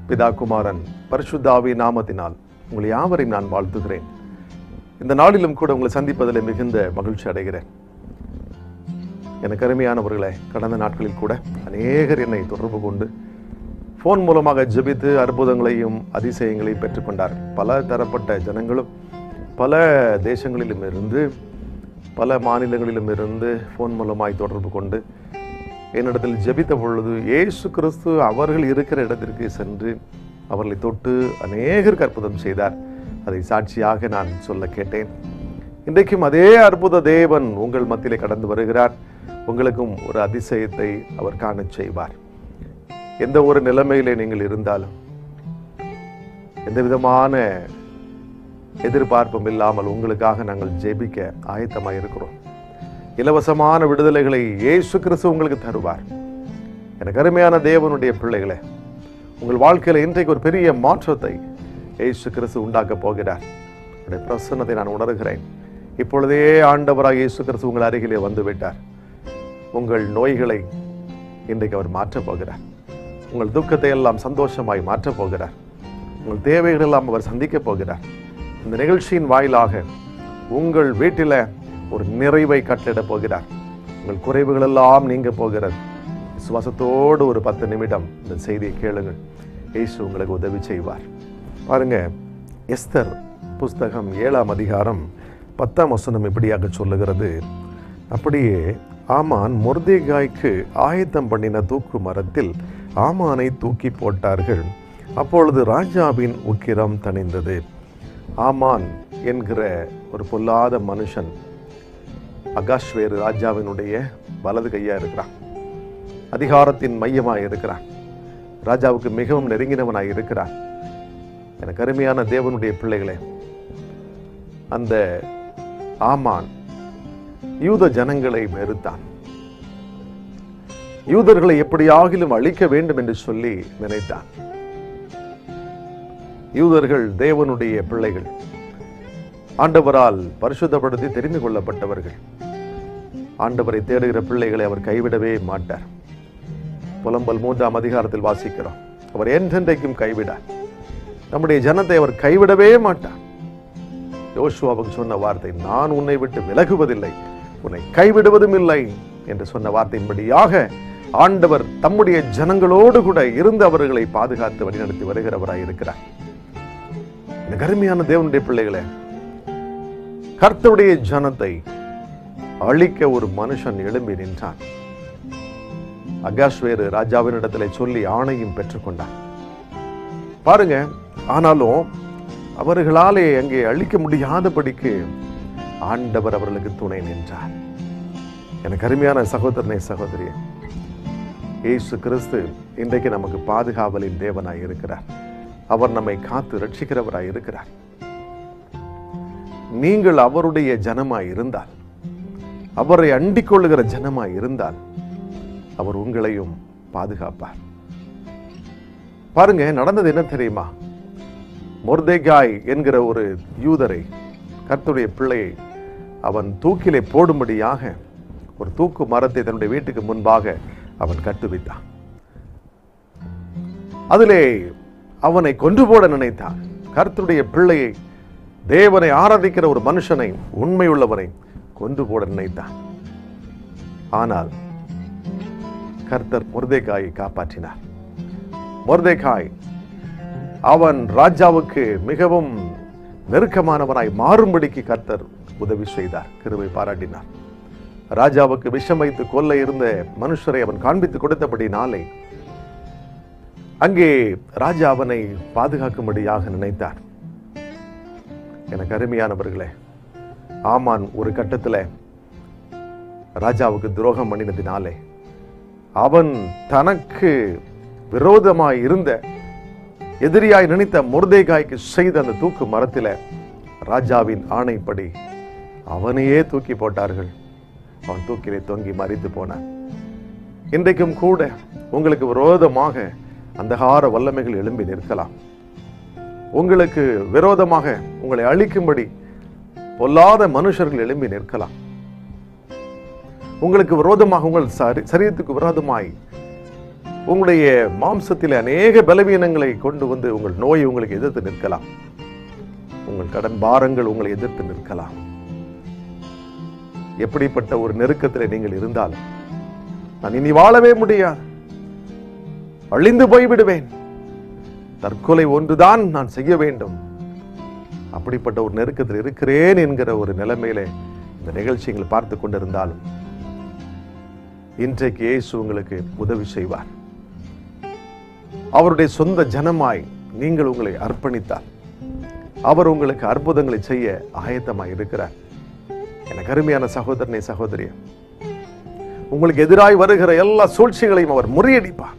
பிதா குமாரன் பரிசுத்தாவி நாமத்தினால் உங்களை யாவரையும் நான் வாழ்த்துகிறேன் இந்த நாளிலும் கூட உங்களை சந்திப்பதில் மிகுந்த மகிழ்ச்சி அடைகிறேன் எனக்கு அருமையானவர்களே கடந்த நாட்களில் கூட அநேகர் என்னை தொடர்பு கொண்டு ஃபோன் மூலமாக ஜெபித்து அற்புதங்களையும் அதிசயங்களையும் பெற்றுக்கொண்டார் பல தரப்பட்ட ஜனங்களும் பல தேசங்களிலும் இருந்து பல மாநிலங்களிலும் இருந்து ஃபோன் மூலமாய் தொடர்பு கொண்டு என்னிடத்தில் ஜெபித்த பொழுது இயேசு கிறிஸ்து அவர்கள் இருக்கிற இடத்திற்கு சென்று அவர்களை தொட்டு அநேகருக்கு அற்புதம் செய்தார் அதை சாட்சியாக நான் சொல்ல கேட்டேன் இன்றைக்கும் அதே அற்புத தேவன் உங்கள் மத்தியிலே கடந்து வருகிறார் உங்களுக்கும் ஒரு அதிசயத்தை அவர் காணச் செய்வார் எந்த ஒரு நிலைமையிலே நீங்கள் இருந்தாலும் எந்த விதமான எதிர்பார்ப்பும் இல்லாமல் உங்களுக்காக நாங்கள் ஜெபிக்க ஆயத்தமாக இருக்கிறோம் இலவசமான விடுதலைகளை இயேசு கிறிஸ்து உங்களுக்கு தருவார் எனக்கு அருமையான தேவனுடைய பிள்ளைகளே உங்கள் வாழ்க்கையில் இன்றைக்கு ஒரு பெரிய மாற்றத்தை இயேசு கிறிஸ்து உண்டாக்க போகிறார் அவருடைய பிரசன்னத்தை நான் உணர்கிறேன் இப்பொழுதே ஆண்டவராக இயேசு கிறிஸ்து உங்கள் அருகிலே வந்து விட்டார் உங்கள் நோய்களை இன்றைக்கு அவர் மாற்றப் போகிறார் உங்கள் துக்கத்தை எல்லாம் சந்தோஷமாய் மாற்றப் போகிறார் உங்கள் தேவைகள் எல்லாம் அவர் சந்திக்கப் போகிறார் இந்த நிகழ்ச்சியின் வாயிலாக உங்கள் வீட்டில் ஒரு நிறைவை கட்டளிடப் போகிறார் உங்கள் குறைவுகள் எல்லாம் நீங்க போகிறது விசுவாசத்தோடு ஒரு பத்து நிமிடம் இந்த செய்தியை கேளுங்கள் இயேசு உங்களுக்கு உதவி செய்வார் பாருங்க எஸ்தர் புஸ்தகம் ஏழாம் அதிகாரம் பத்தாம் வசனம் இப்படியாக சொல்லுகிறது அப்படியே ஆமான் மொர்தேகாய்க்கு ஆயத்தம் பண்ணின தூக்கு மரத்தில் ஆமானை தூக்கி போட்டார்கள் அப்பொழுது ராஜாவின் உக்கிரம் தணிந்தது ஆமான் என்கிற ஒரு பொல்லாத மனுஷன் அகாஷ்வேரு ராஜாவினுடைய வலது கையா இருக்கிறான் அதிகாரத்தின் மையமாக இருக்கிறான் ராஜாவுக்கு மிகவும் நெருங்கினவனாய் இருக்கிறான் எனக்கு அருமையான தேவனுடைய பிள்ளைகளே அந்த ஆமான் யூத ஜனங்களை வெறுத்தான் யூதர்களை எப்படியாகிலும் அழிக்க வேண்டும் என்று சொல்லி நினைத்தான் யூதர்கள் தேவனுடைய பிள்ளைகள் ஆண்டவரால் பரிசுத்தப்படுத்தி தெரிந்து கொள்ளப்பட்டவர்கள் ஆண்டவரை தேடுகிற பிள்ளைகளை அவர் கைவிடவே மாட்டார் புலம்பல் மூன்றாம் அதிகாரத்தில் வாசிக்கிறோம் அவர் என்றென்றைக்கும் கைவிடார் நம்முடைய ஜனத்தை அவர் கைவிடவே மாட்டார் யோசுவாவுக்கு சொன்ன வார்த்தை நான் உன்னை விட்டு விலகுவதில்லை உன்னை கைவிடுவதும் இல்லை என்று சொன்ன வார்த்தையின்படியாக ஆண்டவர் தம்முடைய ஜனங்களோடு கூட இருந்து அவர்களை பாதுகாத்து வழிநடத்தி வருகிறவராய் இருக்கிறார் இந்த கருமையான தேவனுடைய பிள்ளைகளே கர்த்தருடைய ஜனத்தை அழிக்க ஒரு மனுஷன் எழும்பி நின்றான் அகாஸ்வேரு ராஜாவினிடத்திலே சொல்லி ஆணையும் பெற்றுக்கொண்டான் பாருங்க ஆனாலும் அவர்களாலே அங்கே அழிக்க முடியாதபடிக்கு ஆண்டவர் அவர்களுக்கு துணை நின்றார் எனக்கு அருமையான சகோதரனை சகோதரியே இயேசு கிறிஸ்து இன்றைக்கு நமக்கு பாதுகாவலின் தேவனாய் இருக்கிறார் அவர் நம்மை காத்து ரட்சிக்கிறவராய் இருக்கிறார் நீங்கள் அவருடைய ஜனமாய் இருந்தால் அவரை அண்டிக் கொள்ளுகிற ஜனமாய் இருந்தால் அவர் உங்களையும் பாதுகாப்பார் பாருங்க நடந்தது என்ன தெரியுமா மொர்தேகாய் என்கிற ஒரு யூதரை கர்த்தருடைய பிள்ளையை அவன் தூக்கிலே போடும்படியாக ஒரு தூக்கு மரத்தை தன்னுடைய வீட்டுக்கு முன்பாக அவன் கட்டுவித்தான் அதிலே அவனை கொன்று போட நினைத்தான் கர்த்தருடைய பிள்ளையை தேவனை ஆராதிக்கிற ஒரு மனுஷனை உண்மையுள்ளவனை கொன்று போட நினைத்தான் ஆனால் கர்த்தர் மொர்தேகாயை காப்பாற்றினார் மொர்தேகாய் அவன் ராஜாவுக்கு மிகவும் நெருக்கமானவனாய் மாறும்படிக்கு கர்த்தர் உதவி செய்தார் கிருபை பாராட்டினார் ராஜாவுக்கு விஷம் வைத்து கொல்ல இருந்த மனுஷரை அவன் காண்பித்து கொடுத்தபடினாலே அங்கே ராஜா அவனை பாதுகாக்கும்படியாக நினைத்தார் எனக்கு அருமையானவர்களே ஆமான் ஒரு கட்டத்தில் ராஜாவுக்கு துரோகம் பண்ணினதினாலே அவன் தனக்கு விரோதமாய் இருந்த எதிரியாய் நினைத்த முர்தேகாய்க்கு செய்த அந்த தூக்கு மரத்தில ராஜாவின் ஆணைப்படி அவனையே தூக்கி போட்டார்கள் அவன் தூக்கிலே தொங்கி மறித்து போனான் இன்றைக்கும் கூட உங்களுக்கு விரோதமாக அந்தகார வல்லமைகள் எழும்பி நிற்கலாம் உங்களுக்கு விரோதமாக உங்களை அழிக்கும்படி பொல்லாத மனுஷர்கள் எழும்பி நிற்கலாம் உங்களுக்கு விரோதமாக உங்கள் சரி சரீரத்துக்கு விரோதமாய் உங்களுடைய மாம்சத்தில் அநேக பலவீனங்களை கொண்டு வந்து உங்கள் நோய் உங்களுக்கு எதிர்த்து நிற்கலாம் உங்கள் கடன் பாரங்கள் உங்களை எதிர்த்து நிற்கலாம் எப்படிப்பட்ட ஒரு நெருக்கத்தில் நீங்கள் இருந்தாலும் நான் இனி வாழவே முடியாது அழிந்து போய்விடுவேன் தற்கொலை ஒன்றுதான் நான் செய்ய வேண்டும் அப்படிப்பட்ட ஒரு நெருக்கத்தில் இருக்கிறேன் என்கிற ஒரு நிலைமையிலே இந்த நிகழ்ச்சிகளை பார்த்து கொண்டிருந்தாலும் இன்றைக்கு இயேசு உங்களுக்கு உதவி செய்வார் அவருடைய சொந்த ஜனமாய் நீங்கள் உங்களை அர்ப்பணித்தால் அவர் உங்களுக்கு அற்புதங்களை செய்ய ஆயத்தமாய் இருக்கிறார் எனக்கு அருமையான சகோதரனே சகோதரியே உங்களுக்கு எதிராய் வருகிற எல்லா சூழ்ச்சிகளையும் அவர் முறியடிப்பார்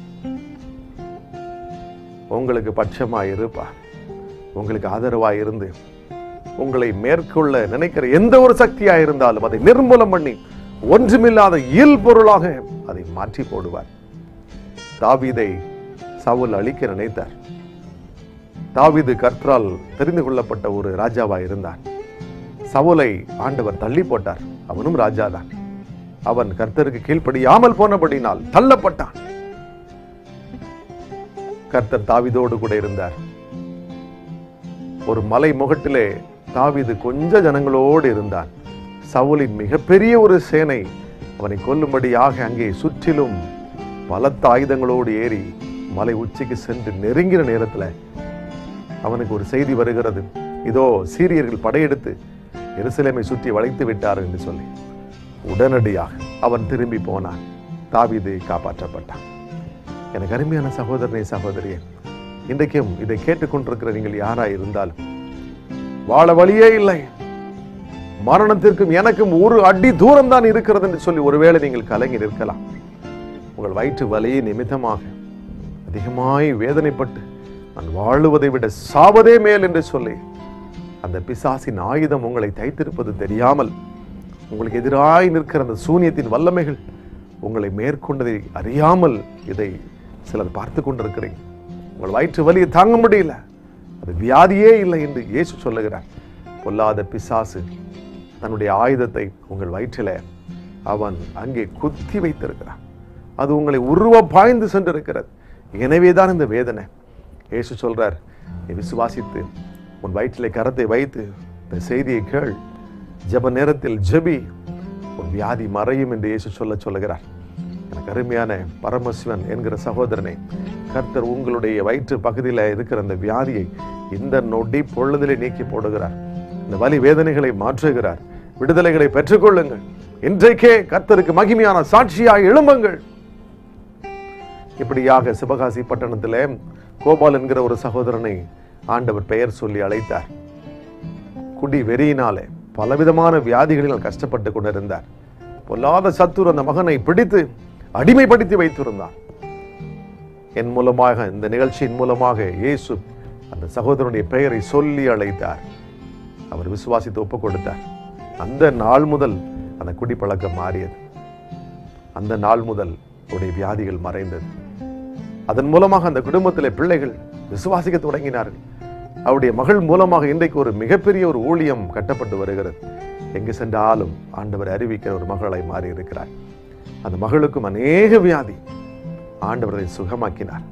உங்களுக்கு பட்சமாய் இருப்பார் உங்களுக்கு ஆதரவாய் இருந்து உங்களை மேற்கொள்ள நினைக்கிற எந்த ஒரு சக்தியா இருந்தாலும் அதை நிர்மூலம் பண்ணி ஒன்றுமில்லாத இயல் பொருளாக அதை மாற்றி போடுவார் தாவீதை சவுல் அழிக்க நினைத்தார் தாவீது கர்த்தரால் தெரிந்து கொள்ளப்பட்ட ஒரு ராஜாவா இருந்தான் சவுலை ஆண்டவர் தள்ளி போட்டார் அவனும் ராஜாதான் அவன் கர்த்தருக்கு கீழ்ப்படியாமல் போனபடினால் தள்ளப்பட்டான் கர்த்தர் தாவீதோடு கூட இருந்தார் ஒரு மலை முகட்டிலே தாவீது கொஞ்ச ஜனங்களோடு இருந்தான் சவுலின் மிகப்பெரிய ஒரு சேனை அவனை கொல்லும்படியாக அங்கே சுற்றிலும் பலத்த ஆயுதங்களோடு ஏறி மலை உச்சிக்கு சென்று நெருங்கின நேரத்துல அவனுக்கு ஒரு செய்தி வருகிறது இதோ சீரியர்கள் படையெடுத்து எருசலேமை சுற்றி வளைத்து விட்டார் என்று சொல்லி உடனடியாக அவன் திரும்பி போனான் தாவீது காப்பாற்றப்பட்டான் எனக்கு அருமையான சகோதரனே சகோதரியே இன்றைக்கும் இதை கேட்டுக்கொண்டிருக்கிற நீங்கள் யாரா இருந்தாலும் வாழ வழியே இல்லை மரணத்திற்கும் எனக்கும் ஒரு அடி தூரம் தான் இருக்கிறது என்று சொல்லி ஒருவேளை நீங்கள் கலங்கி நிற்கலாம் உங்கள் வயிற்று வலியை நிமித்தமாக அதிகமாய் வேதனைப்பட்டு நான் வாழுவதை விட சாவதே மேல் என்று சொல்லி அந்த பிசாசின் ஆயுதம் உங்களை தைத்திருப்பது தெரியாமல் உங்களுக்கு எதிராய் நிற்கிற அந்த சூனியத்தின் வல்லமைகள் உங்களை மேற்கொண்டதை அறியாமல் இதை சிலர் பார்த்து கொண்டிருக்கிறீங்க உங்கள் வயிற்று வலியை தாங்க முடியல அது வியாதியே இல்லை என்று இயேசு சொல்லுகிறார் பொல்லாத பிசாசு தன்னுடைய ஆயுதத்தை உங்கள் வயிற்றில அவன் அங்கே குத்தி வைத்திருக்கிறான் அது உங்களை உருவ பாய்ந்து சென்றிருக்கிறது எனவேதான் இந்த வேதனை இயேசு சொல்றார் நீ விசுவாசித்து உன் வயிற்றிலே கரத்தை வைத்து இந்த செய்தியை கேள் ஜெப நேரத்தில் ஜெபி உன் வியாதி மறையும் என்று இயேசு சொல்ல சொல்லுகிறார் எனக்கு அருமையான பரமசிவன் என்கிற சகோதரனை கர்த்தர் உங்களுடைய வயிற்று பகுதியில் இருக்கிற அந்த வியாதியை இந்த நொடி பொழுதிலே நீக்கி போடுகிறார் இந்த வலி வேதனைகளை மாற்றுகிறார் விடுதலைகளை பெற்றுக்கொள்ளுங்கள் இன்றைக்கே கர்த்தருக்கு மகிமையான சாட்சியாய் எழும்புங்கள் இப்படியாக சிவகாசி பட்டணத்திலே கோபால் என்கிற ஒரு சகோதரனை ஆண்டவர் பெயர் சொல்லி அழைத்தார் குடி வெறியினாலே பலவிதமான வியாதிகளில் கஷ்டப்பட்டு கொண்டிருந்தார் பொல்லாத சத்துரு அந்த மகனை பிடித்து அடிமைப்படுத்தி வைத்திருந்தார் என் மூலமாக இந்த நிகழ்ச்சியின் மூலமாக இயேசு அந்த சகோதரனுடைய பெயரை சொல்லி அழைத்தார் அவர் விசுவாசித்து ஒப்புக் கொடுத்தார் அந்த நாள் முதல் அந்த குடிப்பழக்கம் மாறியது அந்த நாள் முதல் உடைய வியாதிகள் மறைந்தது அதன் மூலமாக அந்த குடும்பத்திலே பிள்ளைகள் விசுவாசிக்க தொடங்கினார்கள் அவருடைய மகள் மூலமாக இன்றைக்கு ஒரு மிகப்பெரிய ஒரு ஊழியம் கட்டப்பட்டு வருகிறது எங்கு சென்றாலும் ஆண்டவர் அறிவிக்கிற ஒரு மகளாய் மாறி இருக்கிறார் அந்த மகளுக்கும் அநேக வியாதி ஆண்டவரை சுகமாக்கினார்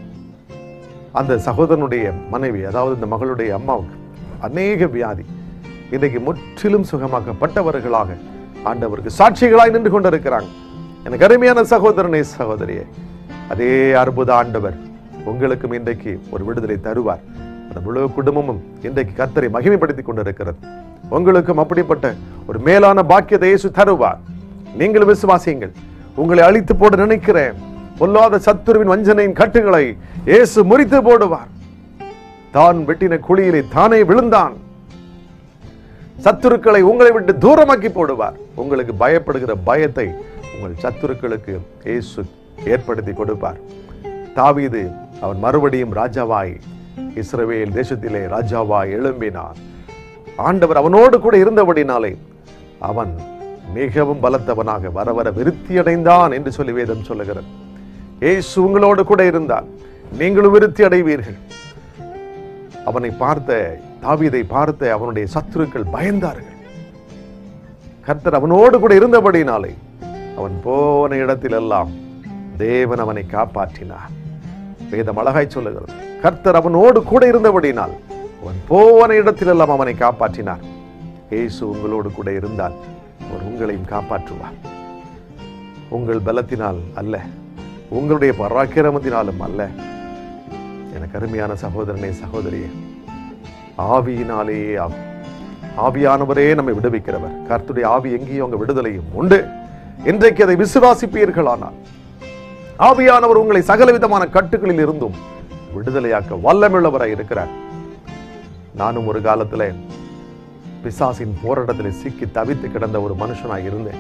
அந்த சகோதரனுடைய மனைவி அதாவது இந்த மகளுடைய அம்மாவுக்கு அநேக வியாதி இன்றைக்கு முற்றிலும் சுகமாக்கப்பட்டவர்களாக ஆண்டவருக்கு சாட்சிகளாய் நின்று கொண்டிருக்கிறாங்க எனக்கு அருமையான சகோதரனே சகோதரியே அதே அற்புத ஆண்டவர் உங்களுக்கும் இன்றைக்கு ஒரு விடுதலை தருவார் அந்த முழு குடும்பமும் இன்றைக்கு கர்த்தரை மகிமைப்படுத்தி கொண்டிருக்கிறது உங்களுக்கும் அப்படிப்பட்ட ஒரு மேலான பாக்கியத்தை இயேசு தருவார் நீங்கள் விசுவாசியுங்கள் உங்களை அழித்து போட நினைக்கிறேன் பொல்லாத சத்துருவின் வஞ்சனையின் கட்டுகளை இயேசு முறித்து போடுவார் தான் வெட்டின குழியிலே தானே விழுந்தான் சத்துருக்களை உங்களை விட்டு தூரமாக்கி போடுவார் உங்களுக்கு பயப்படுகிற பயத்தை உங்கள் சத்துருக்களுக்கு இயேசு ஏற்படுத்தி கொடுப்பார் தாவீது அவன் மறுபடியும் ராஜாவாய் இஸ்ரவேல் தேசத்திலே ராஜாவாய் எழும்பினான் ஆண்டவர் அவனோடு கூட இருந்தபடினாலே அவன் மிகவும் பலத்தவனாக வர வர விருத்தியடைந்தான் என்று சொல்லி வேதம் சொல்லுகிறது இயேசு உங்களோடு கூட இருந்தால் நீங்களும் விருத்தி அடைவீர்கள் அவனை பார்த்த தாவீதை பார்த்த அவனுடைய சத்துருக்கள் பயந்தார்கள் கர்த்தர் அவனோடு கூட இருந்தபடினாலே அவன் போன இடத்திலெல்லாம் தேவன் அவனை காப்பாற்றினார் வேதம் அழகாய் சொல்லுகிறது கர்த்தர் அவனோடு கூட இருந்தபடினால் அவன் போன இடத்திலெல்லாம் அவனை காப்பாற்றினார் இயேசு உங்களோடு கூட இருந்தால் அவர் உங்களையும் காப்பாற்றுவார் உங்கள் பலத்தினால் அல்ல உங்களுடைய பராக்கிரமத்தினாலும் அல்ல எனக்கு அருமையான சகோதரனே சகோதரியே ஆவியினாலேயே ஆகும் ஆவியானவரே நம்மை விடுவிக்கிறவர் கர்த்துடைய ஆவி எங்கேயும் அங்க விடுதலையும் உண்டு இன்றைக்கு அதை விசுவாசிப்பீர்களானால் ஆவியானவர் உங்களை சகலவிதமான கட்டுகளில் இருந்தும் விடுதலையாக்க வல்லமுள்ளவராய் இருக்கிறார் நானும் ஒரு காலத்துல பிசாசின் போராட்டத்தில் சிக்கி தவித்து கிடந்த ஒரு மனுஷனாய் இருந்தேன்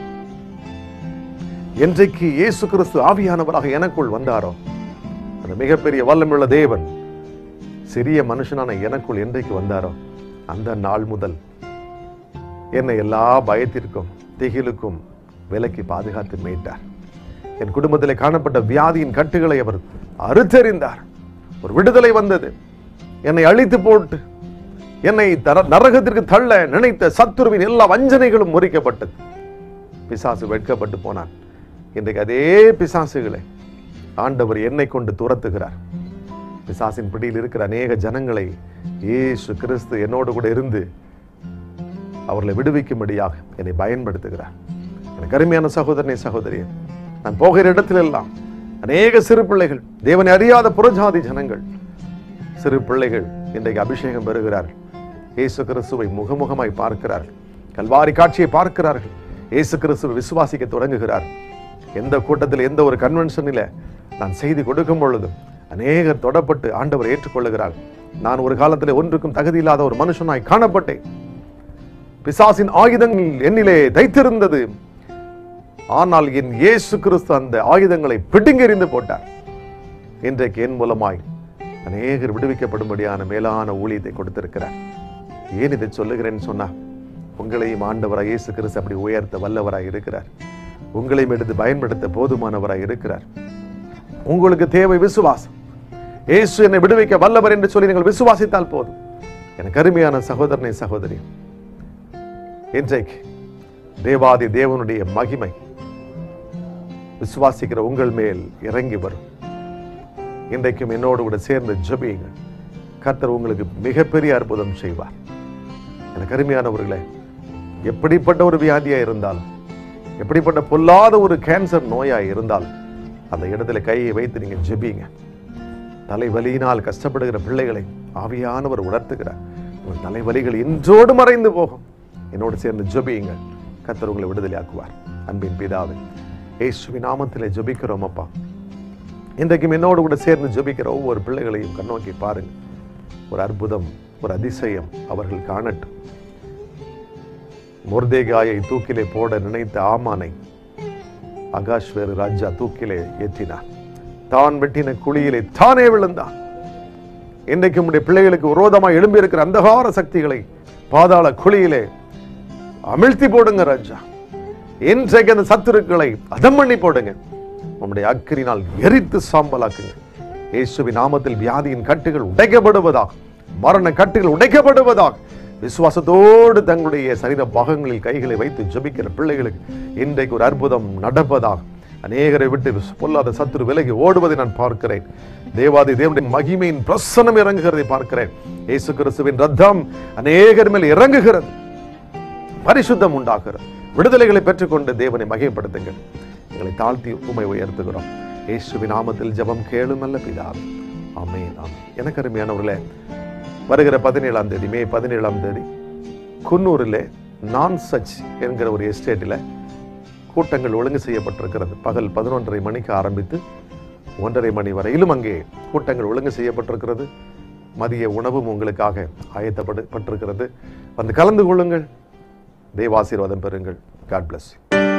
என்றைக்கு இயேசு கிறிஸ்து ஆவியானவராக எனக்குள் வந்தாரோ அந்த மிகப்பெரிய வல்லமுள்ள தேவன் சிறிய மனுஷனான எனக்குள் என்றைக்கு வந்தாரோ அந்த நாள் முதல் என்னை எல்லா பயத்திற்கும் திகிலுக்கும் விலக்கி பாதுகாத்து மீட்டார் என் குடும்பத்தில் காணப்பட்ட வியாதியின் கட்டுகளை அவர் அறுத்தறிந்தார் ஒரு விடுதலை வந்தது என்னை அழித்து போட்டு என்னை தர- நரகத்திற்கு தள்ள நினைத்த சத்துருவின் எல்லா வஞ்சனைகளும் முறிக்கப்பட்டது பிசாசு வெட்கப்பட்டு போனான் இன்றைக்கு அதே பிசாசுகளை ஆண்டவர் என்னை கொண்டு துரத்துகிறார் பிசாசின் பிடியில் இருக்கிற அநேக ஜனங்களை இயேசு கிறிஸ்து என்னோடு கூட இருந்து அவர்களை விடுவிக்கும்படியாக என்னை பயன்படுத்துகிறார் எனக்கு அருமையான சகோதரனே சகோதரியே நான் போகிற இடத்திலெல்லாம் அநேக சிறு பிள்ளைகள் தேவனை அறியாத புறஜாதி ஜனங்கள் சிறு பிள்ளைகள் இன்றைக்கு அபிஷேகம் பெறுகிறார்கள் இயேசு கிறிஸ்துவை முகமுகமாய் பார்க்கிறார்கள் கல்வாரி காட்சியை பார்க்கிறார்கள் இயேசு கிறிஸ்துவை விசுவாசிக்க தொடங்குகிறார் எந்த கூட்டத்தில் எந்த ஒரு கன்வென்ஷனில் நான் செய்தி கொடுக்கும் பொழுதும் அநேகர் தொடப்பட்டு ஆண்டவர் ஏற்றுக்கொள்ளுகிறார் நான் ஒரு காலத்தில் ஒன்றுக்கும் தகுதி இல்லாத ஒரு மனுஷனாய் காணப்பட்டேன் பிசாசின் ஆயுதங்கள் என்னிலே தைத்திருந்தது ஆனால் என் இயேசு கிறிஸ்து அந்த ஆயுதங்களை பிடுங்கெறிந்து போட்டார் இன்றைக்கு என் மூலமாய் அநேகர் விடுவிக்கப்படும்படியான மேலான ஊழியத்தை கொடுத்திருக்கிறார் ஏன் இதை சொல்லுகிறேன்னு சொன்னா உங்களையும் ஆண்டவராய் இயேசு கிறிஸ்து அப்படி உயர்த்த வல்லவராய் இருக்கிறார் உங்களையும் எடுத்து பயன்படுத்த போதுமானவராய் இருக்கிறார் உங்களுக்கு தேவை விசுவாசம் இயேசு என்னை விடுவிக்க வல்லவர் என்று சொல்லி நீங்கள் விசுவாசித்தால் போதும் எனக்கு அருமையான சகோதரனை சகோதரி இன்றைக்கு தேவாதி தேவனுடைய மகிமை விசுவாசிக்கிற உங்கள் மேல் இறங்கி வரும் இன்றைக்கும் என்னோடு கூட சேர்ந்து ஜெபியுங்கள் கர்த்தர் உங்களுக்கு மிகப்பெரிய அற்புதம் செய்வார் எனக்கு அருமையானவர்களே எப்படிப்பட்ட ஒரு வியாதியா இருந்தாலும் எப்படிப்பட்ட பொல்லாத ஒரு கேன்சர் நோயா இருந்தாலும் அந்த இடத்துல கையை வைத்து நீங்க ஜெபிங்க தலைவலியினால் கஷ்டப்படுகிற பிள்ளைகளை ஆவியானவர் உணர்த்துகிறார் உங்கள் தலைவலிகள் இன்றோடு மறைந்து போகும் என்னோடு சேர்ந்து ஜெபியுங்கள் கர்த்தர் உங்களை விடுதலையாக்குவார் அன்பின் பிதாவே இயேசுவின் நாமத்திலே ஜெபிக்கிறோம் அப்பா இன்றைக்கும் என்னோடு கூட சேர்ந்து ஜெபிக்கிற ஒவ்வொரு பிள்ளைகளையும் கண்ணோக்கி பாருங்க ஒரு அற்புதம் ஒரு அதிசயம் அவர்கள் காணட்டும் முர்தேகாயை தூக்கிலே போட நினைத்த ஆமானை அகாஷ்வேரு ராஜா தூக்கிலே ஏற்றினார் தான் வெட்டின குழியிலே தானே விழுந்தான் இன்றைக்கு உம்முடைய பிள்ளைகளுக்கு விரோதமாக எழும்பி இருக்கிற அந்தகார சக்திகளை பாதாள குழியிலே அமிழ்த்தி போடுங்க ராஜா இன்றைக்கு அந்த சத்துருக்களை அதம் பண்ணி போடுங்க உம்முடைய அக்கிரினால் எரித்து சாம்பலாக்குங்க இயேசுவின் நாமத்தில் வியாதியின் கட்டுகள் உடைக்கப்படுவதாக மரண கட்டுகள் உடைக்கப்படுவதாக விசுவாசத்தோடு தங்களுடைய சரீர பாகங்களில் கைகளை வைத்து ஜெபிக்கிற பிள்ளைகளுக்கு இன்றைக்கு ஒரு அற்புதம் நடப்பதாக அநேகரை விட்டு விசு- பொல்லாத சத்துரு விலகி ஓடுவதை நான் பார்க்கிறேன் தேவாதி தேவனுடைய மகிமையின் பிரசனம் இறங்குகிறதை பார்க்கிறேன் இயேசு கிறிஸ்துவின் ரத்தம் அநேகர் மேல் இறங்குகிறது பரிசுத்தம் உண்டாகிறது விடுதலைகளை பெற்றுக்கொண்டு தேவனை மகிமைப்படுத்துங்கள் எங்களை தாழ்த்தி உமை உயர்த்துகிறோம் இயேசுவின் நாமத்தில் ஜெபம் கேளும் நல்ல பிதாவே ஆமென் ஆமென் எனக்கு அருமையானவர்களே வருகிற பதினேழாம் தேதி மே பதினேழாம் தேதி குன்னூரில் நான் சச் என்கிற ஒரு எஸ்டேட்டில் கூட்டங்கள் ஒழுங்கு செய்யப்பட்டிருக்கிறது பகல் பதினொன்றரை மணிக்கு ஆரம்பித்து ஒன்றரை மணி வரையிலும் அங்கே கூட்டங்கள் ஒழுங்கு செய்யப்பட்டிருக்கிறது மதிய உணவும் உங்களுக்காக ஆயத்தப்பட்டு பட்டிருக்கிறது வந்து கலந்து கொள்ளுங்கள் தேவாசீர்வாதம் பெறுங்கள் காட் bless you